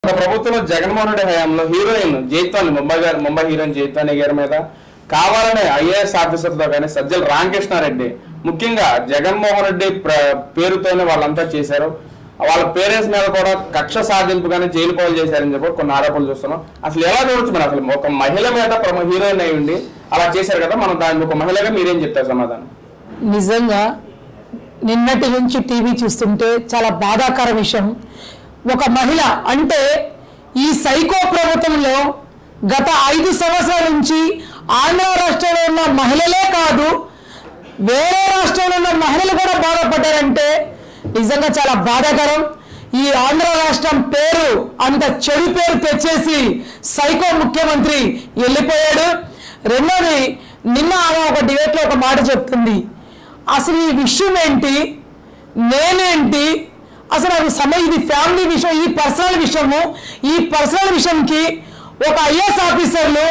గత ప్రభుత్వంలో జగన్మోహన్ రెడ్డి హయాంలో హీరోయిన్ జైత్వాని ముంబై గారు ముంబై హీరోయిన్ జైత్వాని గారి మీద కావాలనే ఐఏఎస్ ఆఫీసర్తో కానీ సజ్జల రామకృష్ణారెడ్డి ముఖ్యంగా జగన్మోహన్ రెడ్డి ప్ర- పేరుతోనే వాళ్ళంతా చేశారు వాళ్ళ పేరెంట్స్ మీద కూడా కక్ష సాధింపుగానే జైలు పాలు చేశారని చెప్పి కొన్ని ఆరోపణలు చూస్తున్నాం అసలు ఎలా చూడొచ్చు మనం అసలు ఒక మహిళ మీద ప్రమ హీరోయిన్ అయి ఉండి అలా చేశారు కదా మనం దాని ఒక మహిళగా మీరేం చెప్తారు సమాధానం నిజంగా నిన్నటి నుంచి టీవీ చూస్తుంటే చాలా బాధాకర విషయం ఒక మహిళ అంటే ఈ సైకో ప్రభుత్వంలో గత ఐదు సంవత్సరాల నుంచి ఆంధ్ర రాష్ట్రంలో ఉన్న మహిళలే కాదు వేరే రాష్ట్రంలో ఉన్న మహిళలు కూడా బాధపడ్డారంటే నిజంగా చాలా బాధాకరం ఈ ఆంధ్ర రాష్ట్రం పేరు అంత చెడు పేరు తెచ్చేసి సైకో ముఖ్యమంత్రి వెళ్ళిపోయాడు రెండోది నిన్న ఆమె ఒక డిబేట్లో ఒక మాట చెప్తుంది అసలు ఈ విషయం ఏంటి నేనేంటి అసలు అది సమయ ఇది ఫ్యామిలీ విషయం ఈ పర్సనల్ విషయము ఈ పర్సనల్ విషయంకి ఒక ఐఏఎస్ ఆఫీసర్లు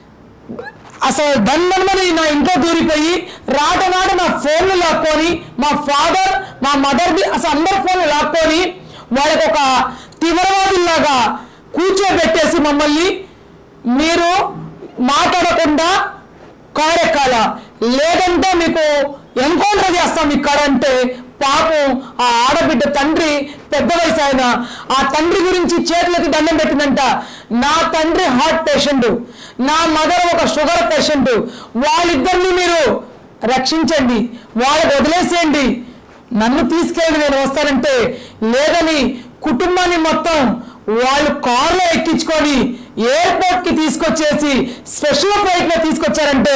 అసలు దండమని నా ఇంట్లో దూరిపోయి రాటనాడు నా ఫోన్లు లాక్కొని మా ఫాదర్ మా మదర్ది అసలు అందరి ఫోన్లు లాక్కొని వాళ్ళకి ఒక తీవ్రవాదుల్లాగా కూర్చోబెట్టేసి మమ్మల్ని మీరు మాట్లాడకుండా కారెక్కాల లేదంటే మీకు ఎన్కౌంటర్ చేస్తాం ఇక్కడ అంటే పాపం ఆ ఆడబిడ్డ తండ్రి పెద్ద వయసు ఆయన ఆ తండ్రి గురించి చేతులకి దండం పెట్టిందంట నా తండ్రి హార్ట్ పేషెంట్ నా మదర్ ఒక షుగర్ పేషెంట్ వాళ్ళిద్దరిని మీరు రక్షించండి వాళ్ళకి వదిలేసేయండి నన్ను తీసుకెళ్ళి నేను వస్తానంటే లేదని కుటుంబాన్ని మొత్తం వాళ్ళు కారులో ఎక్కించుకొని ఎయిర్పోర్ట్ కి తీసుకొచ్చేసి స్పెషల్ ఫ్లైట్ లో తీసుకొచ్చారంటే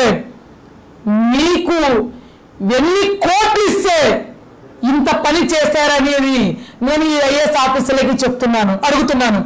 మీకు ఎన్ని కోట్లు ఇస్తే ఇంత పని చేశారనేది నేను ఈ ఐఏఎస్ ఆఫీసర్లకి చెప్తున్నాను అడుగుతున్నాను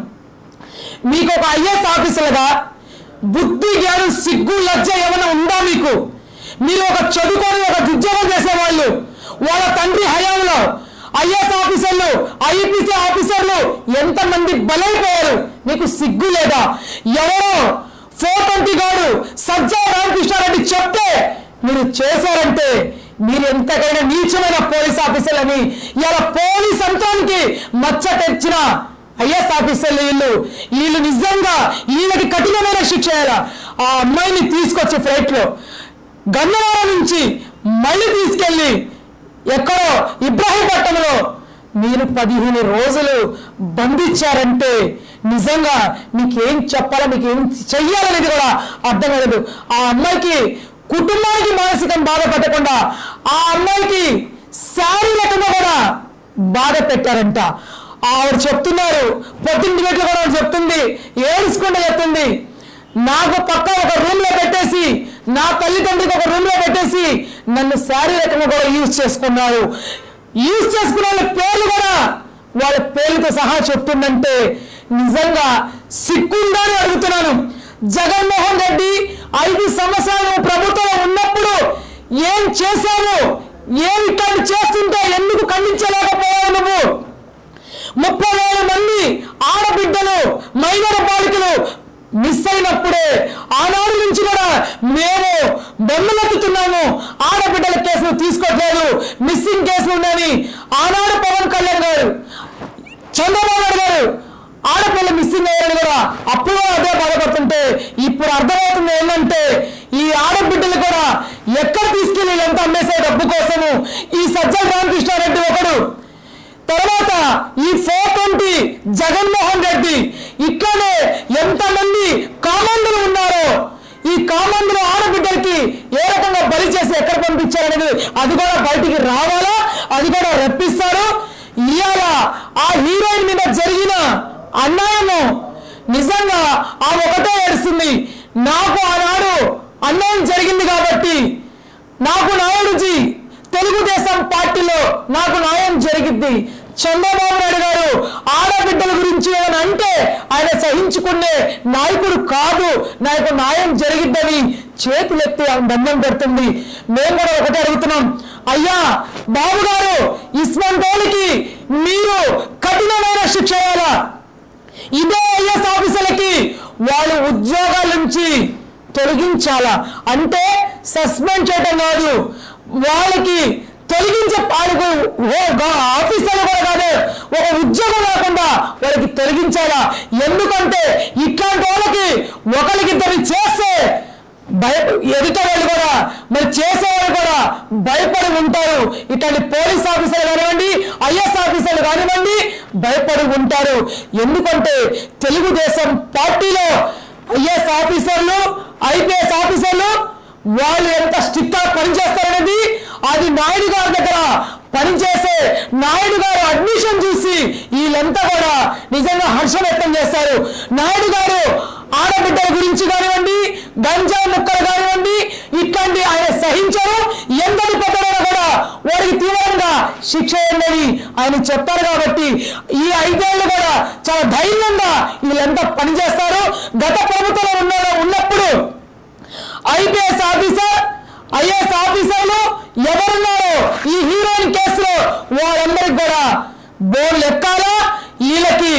మీకు ఒక ఐఏఎస్ ఆఫీసర్గా బుద్ధి జ్ఞానం సిగ్గు లజ్జ ఏమైనా ఉందా మీకు మీరు ఒక చదువుకొని ఒక ఉద్యోగం చేసేవాళ్ళు వాళ్ళ తండ్రి హయాంలో ఐఏఎస్ ఆఫీసర్లు ఐపీసీ ఆఫీసర్లు ఎంతమంది బలైపోయారు మీకు సిగ్గు లేదా ఎవరో ఫోర్ ట్వంటీ గాడు సజ్జా రామకృష్ణారెడ్డి చెప్తే మీరు చేశారంటే మీరు ఎంతకైనా నీచమైన పోలీస్ ఆఫీసర్లని ఇలా పోలీస్ అంతానికి మచ్చ తెచ్చిన ఐఎస్ ఆఫీసర్లు వీళ్ళు వీళ్ళు నిజంగా వీళ్ళకి కఠినమైన శిక్ష వేయాలా ఆ అమ్మాయిని తీసుకొచ్చి ఫ్లైట్ లో గన్నవరం నుంచి మళ్ళీ తీసుకెళ్ళి ఎక్కడో ఇబ్రాహీంపట్నంలో మీరు పదిహేను రోజులు బంధించారంటే నిజంగా మీకేం చెప్పాలో మీకు ఏం చెయ్యాలనేది కూడా అర్థం కాలేదు ఆ అమ్మాయికి కుటుంబానికి మానసికం బాధ పెట్టకుండా ఆ అమ్మాయికి శారీరకంగా కూడా బాధ పెట్టారంట ఆవిడ చెప్తున్నారు పొద్దున్న గంటలు కూడా ఆవిడ చెప్తుంది ఏడుచుకుంటూ చెప్తుంది నాకు పక్క ఒక రూమ్ లో పెట్టేసి నా తల్లిదండ్రికి ఒక రూమ్ లో పెట్టేసి నన్ను శారీరకంగా కూడా యూజ్ చేసుకున్నారు యూజ్ చేసుకున్న వాళ్ళ పేర్లు కూడా వాళ్ళ పేర్లతో సహా చెప్తుందంటే నిజంగా సిగ్గుందా అని అడుగుతున్నాను జగన్మోహన్ రెడ్డి ఐదు సంవత్సరాలు ప్రభుత్వంలో ఉన్నప్పుడు ఏం చేశావు ఏం ఇట్లాంటి చేస్తుంటే ఎందుకు ఖండించలేకపోయావు నువ్వు ముప్పై వేల మంది ఆడబిడ్డలు మైనర్ బాలికలు మిస్ అయినప్పుడే ఆనాడు నుంచి కూడా మేము బొమ్మలెత్తుతున్నాము ఆడబిడ్డల కేసులు తీసుకోవట్లేదు మిస్సింగ్ కేసులు ఉన్నాయని ఆనాడు పవన్ కళ్యాణ్ గారు చంద్రబాబు నాయుడు గారు ఆడపిల్ల మిస్సింగ్ అయ్యారని కూడా అప్పుడు కూడా అదే బాధపడుతుంటే ఇప్పుడు అర్థమవుతుంది ఏంటంటే ఈ ఆడబిడ్డలు కూడా ఎక్కడ తీసుకెళ్లి వీళ్ళంతా అమ్మేసే డబ్బు కోసము ఈ సజ్జల రామకృష్ణారెడ్డి ఒకడు తర్వాత ఈ ఫోర్ ట్వంటీ జగన్మోహన్ రెడ్డి ఇట్లానే ఎంతమంది కామందులు ఉన్నారో ఈ కామందులు ఆడబిడ్డలకి ఏ రకంగా బలి చేసి ఎక్కడ పంపించారనేది అది కూడా బయటికి రావాలా అది కూడా రప్పిస్తారు ఇవాళ ఆ హీరోయిన్ మీద జరిగిన అన్యాయము నిజంగా ఆ ఒకటే ఏడుస్తుంది నాకు ఆనాడు అన్యాయం జరిగింది కాబట్టి నాకు న్యాయరుచి తెలుగుదేశం పార్టీలో నాకు న్యాయం జరిగింది చంద్రబాబు నాయుడు గారు ఆడబిడ్డల గురించి ఏమైనా అంటే ఆయన సహించుకునే నాయకుడు కాదు నాకు న్యాయం జరిగిద్దని చేతులెత్తి ఆమె దండం పెడుతుంది మేము కూడా ఒకటే అడుగుతున్నాం అయ్యా బాబు గారు ఇస్మంతోలికి మీరు కఠినమైన శిక్ష వేయాలా ఇదే ఐఎస్ ఆఫీసర్లకి వాళ్ళు ఉద్యోగాల నుంచి తొలగించాలా అంటే సస్పెండ్ చేయడం కాదు వాళ్ళకి తొలగించే పాడుకు ఆఫీసర్లు కూడా కాదు ఒక ఉద్యోగం లేకుండా వాళ్ళకి తొలగించాలా ఎందుకంటే ఇట్లాంటి వాళ్ళకి ఒకరికిద్దరు చేస్తే భయ ఎదుట వాళ్ళు కూడా మరి చేసేవాళ్ళు కూడా భయపడి ఉంటారు ఇట్లాంటి పోలీస్ ఆఫీసర్లు కానివ్వండి ఐఎస్ ఆఫీసర్లు కానివ్వండి భయపడి ఉంటారు ఎందుకంటే తెలుగుదేశం పార్టీలో ఐఎస్ ఆఫీసర్లు ఐపీఎస్ ఆఫీసర్లు వాళ్ళు ఎంత స్ట్రిక్ట్ గా పనిచేస్తారనేది అది నాయుడు గారి దగ్గర పనిచేసే నాయుడు గారు అడ్మిషన్ చూసి వీళ్ళంతా కూడా నిజంగా హర్షం వ్యక్తం చేస్తారు నాయుడు గారు ఆడబిడ్డల గురించి కానివ్వండి గంజా ముక్కలు కానివ్వండి ఇట్లాంటి ఆయన సహించరు ఎంతటి పెద్దలైనా కూడా వారికి తీవ్రంగా శిక్ష ఏంటని ఆయన చెప్తారు కాబట్టి ఈ ఐదేళ్లు కూడా చాలా ధైర్యంగా వీళ్ళంతా పనిచేస్తారు గత ప్రభుత్వంలో ఉన్న ఉన్నప్పుడు ఐపీఎస్ ఆఫీసర్ ఐఏఎస్ ఆఫీసర్లు ఎవరున్నారో ఈ హీరోయిన్ కేసులో వాళ్ళందరికి కూడా బోర్డు ఎక్కాలా వీళ్ళకి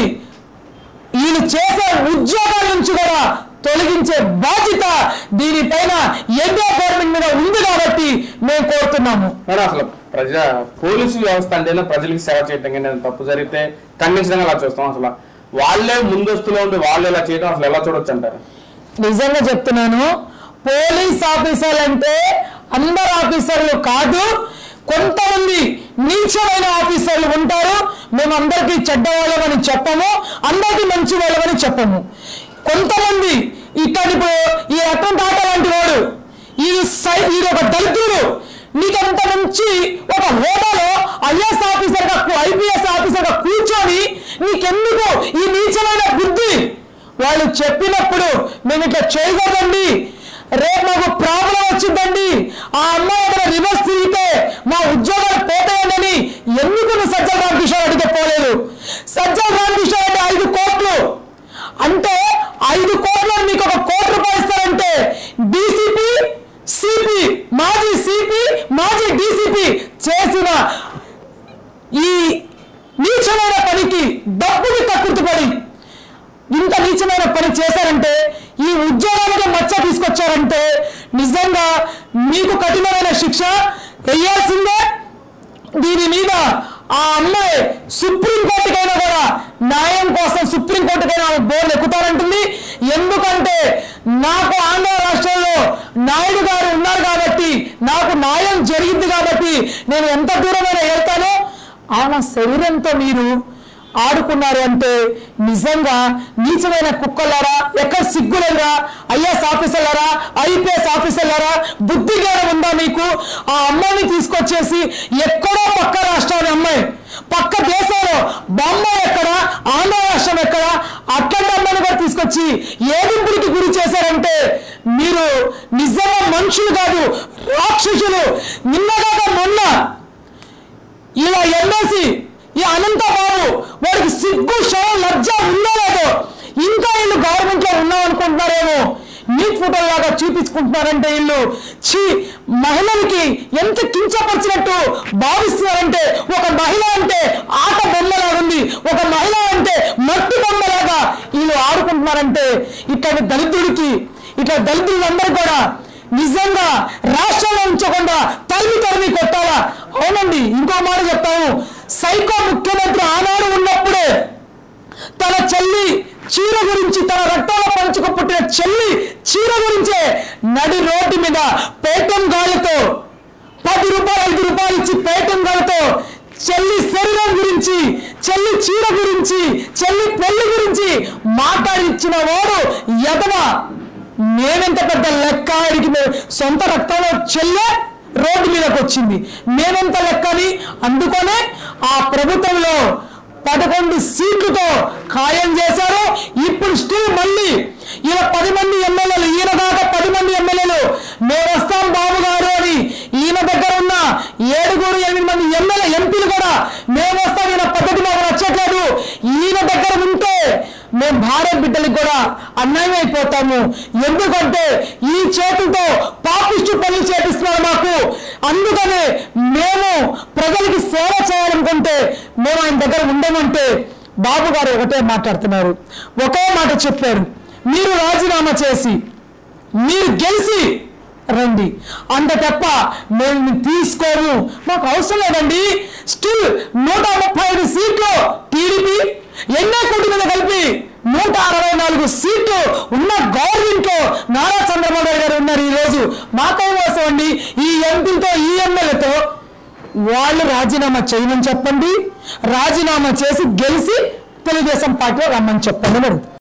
వీళ్ళు చేసే ఉద్యోగాల నుంచి కూడా తొలగించే బాధ్యత దీనిపైన ఎన్నో గవర్నమెంట్ మీద ఉంది కాబట్టి మేము కోరుతున్నాము మరి అసలు ప్రజా పోలీసు వ్యవస్థ అంటేనే ప్రజలకి సేవ చేయటం కానీ ఏదైనా తప్పు జరిగితే ఖండించడం అలా చూస్తాం అసలు వాళ్ళే ముందస్తులో ఉండి వాళ్ళు ఇలా చేయడం అసలు ఎలా చూడొచ్చు అంటారు నిజంగా చెప్తున్నాను పోలీస్ ఆఫీసర్లు అంటే అందరు ఆఫీసర్లు కాదు కొంతమంది నీచమైన ఆఫీసర్లు ఉంటారు మేము అందరికీ చెడ్డ వాళ్ళమని చెప్పము అందరికీ మంచి వాళ్ళమని చెప్పము కొంతమంది ఇక్కడ ఇప్పుడు ఈ రత్నం టాట లాంటి వాడు ఈ సై ఇది ఒక దళితుడు నీకంత మంచి ఒక హోదాలో ఐఎస్ ఆఫీసర్ గా ఐపీఎస్ ఆఫీసర్ గా కూర్చొని నీకెందుకు ఈ నీచమైన బుద్ధి వాళ్ళు చెప్పినప్పుడు మేము ఇట్లా చేయకూడదండి రేపు మాకు ప్రాబ్లం వచ్చిందండి ఆ అమ్మాయి ఏదైనా రివర్స్ తిరిగితే మా ఉద్యోగాలు పోతాయని ఎందుకు నువ్వు సజ్జల రామకృష్ణ అడిగితే పోలేదు సజ్జల రామకృష్ణ అంటే ఐదు కోట్లు అంటే ఐదు కోట్లు మీకు ఒక కోటి రూపాయలు ఇస్తారంటే డీసీపీ సిపి మాజీ సిపి మాజీ డీసీపీ చేసిన ఈ నీచమైన పనికి డబ్బుని కక్కుర్తిపడి ఇంత నీచమైన పని చేశారంటే ఈ ఉద్యోగానికి మచ్చ తీసుకొచ్చారంటే నిజంగా మీకు కఠినమైన శిక్ష వేయాల్సిందే దీని మీద ఆ అమ్మాయి సుప్రీంకోర్టుకైనా కూడా న్యాయం కోసం సుప్రీంకోర్టుకైనా ఆమె బోర్డు ఎక్కుతారంటుంది ఎందుకంటే నాకు ఆంధ్ర రాష్ట్రంలో నాయుడు గారు ఉన్నారు కాబట్టి నాకు న్యాయం జరిగింది కాబట్టి నేను ఎంత దూరమైనా వెళ్తానో ఆమె శరీరంతో మీరు ఆడుకున్నారు అంటే నిజంగా నీచమైన కుక్కలారా ఎక్కడ సిగ్గులేరా ఐఎస్ ఆఫీసర్లరా ఐపీఎస్ ఆఫీసర్లరా బుద్ధి జ్ఞానం ఉందా మీకు ఆ అమ్మాయిని తీసుకొచ్చేసి ఎక్కడో పక్క రాష్ట్రాన్ని అమ్మాయి పక్క దేశంలో బొంబాయి ఎక్కడ ఆంధ్ర రాష్ట్రం ఎక్కడ అట్లాంటి అమ్మాయిని కూడా తీసుకొచ్చి ఏదింపుడికి గురి చేశారంటే మీరు నిజంగా మనుషులు కాదు రాక్షసులు నిన్నగాక మొన్న ఇలా ఎమ్మెల్సీ ఈ అనంత బాబు వాడికి సిగ్గు శవం లజ్జ ఉందో లేదో ఇంకా వీళ్ళు గవర్నమెంట్ లో ఉన్నాం అనుకుంటున్నారేమో నీట్ ఫోటో లాగా చూపించుకుంటున్నారంటే వీళ్ళు ఛీ మహిళలకి ఎంత కించపరిచినట్టు భావిస్తున్నారంటే ఒక మహిళ అంటే ఆట బొమ్మలాగా ఉంది ఒక మహిళ అంటే మట్టి బొమ్మలాగా వీళ్ళు ఆడుకుంటున్నారంటే ఇట్లాంటి దళితుడికి ఇట్లా దళితులందరూ కూడా నిజంగా రాష్ట్రంలో ఉంచకుండా తరిమి తరిమి కొట్టాలా అవునండి ఇంకో మాట చెప్తాము సైకో ముఖ్యమంత్రి ఆనాడు ఉన్నప్పుడే తన చెల్లి చీర గురించి తన రక్తాల పంచుకు పుట్టిన చెల్లి చీర గురించే నడి రోడ్డు మీద పేటం గాలితో పది రూపాయలు ఐదు రూపాయలు ఇచ్చి పేటం గాలితో చెల్లి శరీరం గురించి చెల్లి చీర గురించి చెల్లి పెళ్లి గురించి మాట్లాడిచ్చిన వాడు ఎదవ నేనెంత పెద్ద లెక్క ఆడికి మే- సొంత రక్తంలో చెల్లె రోడ్డు మీదకి వచ్చింది నేనెంత లెక్కని అందుకనే ఆ ప్రభుత్వంలో పదకొండు సీట్లతో ఖాయం చేశారు ఇప్పుడు స్టిల్ మళ్ళీ ఈయన పది మంది ఎమ్మెల్యేలు ఈయన దాకా పది మంది ఎమ్మెల్యేలు మేము వస్తాం బాబు గారు అని ఈయన దగ్గర ఉన్న ఏడుగురు ఎనిమిది మంది ఎమ్మెల్యే ఎంపీలు కూడా మేము వస్తాం ఈయన పద్ధతి మాకు నచ్చట్లేదు ఈయన దగ్గర ఉంటే మేము భారత బిడ్డలకు కూడా అన్యాయం అయిపోతాము ఎందుకంటే ఈ చేతులతో పాపిష్టి పనులు చేపిస్తున్నారు మాకు అందుకనే మేము ప్రజలకి సేవ చేయాలనుకుంటే మేము ఆయన దగ్గర ఉండమంటే బాబు గారు ఒకటే మాట్లాడుతున్నారు ఒకే మాట చెప్పారు మీరు రాజీనామా చేసి మీరు గెలిచి రండి అంత తప్ప మేము తీసుకోము మాకు అవసరం లేదండి స్టిల్ నూట ముప్పై ఐదు సీట్లు టీడీపీ ఎన్నో కోటి మీద కలిపి నూట అరవై నాలుగు సీట్లు ఉన్న గవర్నమెంట్ లో నారా చంద్రబాబు నాయుడు గారు ఉన్నారు ఈ రోజు మాకేం అవసరం అండి ఈ ఎంపీలతో ఈ ఎమ్మెల్యేతో వాళ్ళు రాజీనామా చేయమని చెప్పండి రాజీనామా చేసి గెలిచి తెలుగుదేశం పార్టీలో రమ్మని చెప్పండి అని అడుగుతాను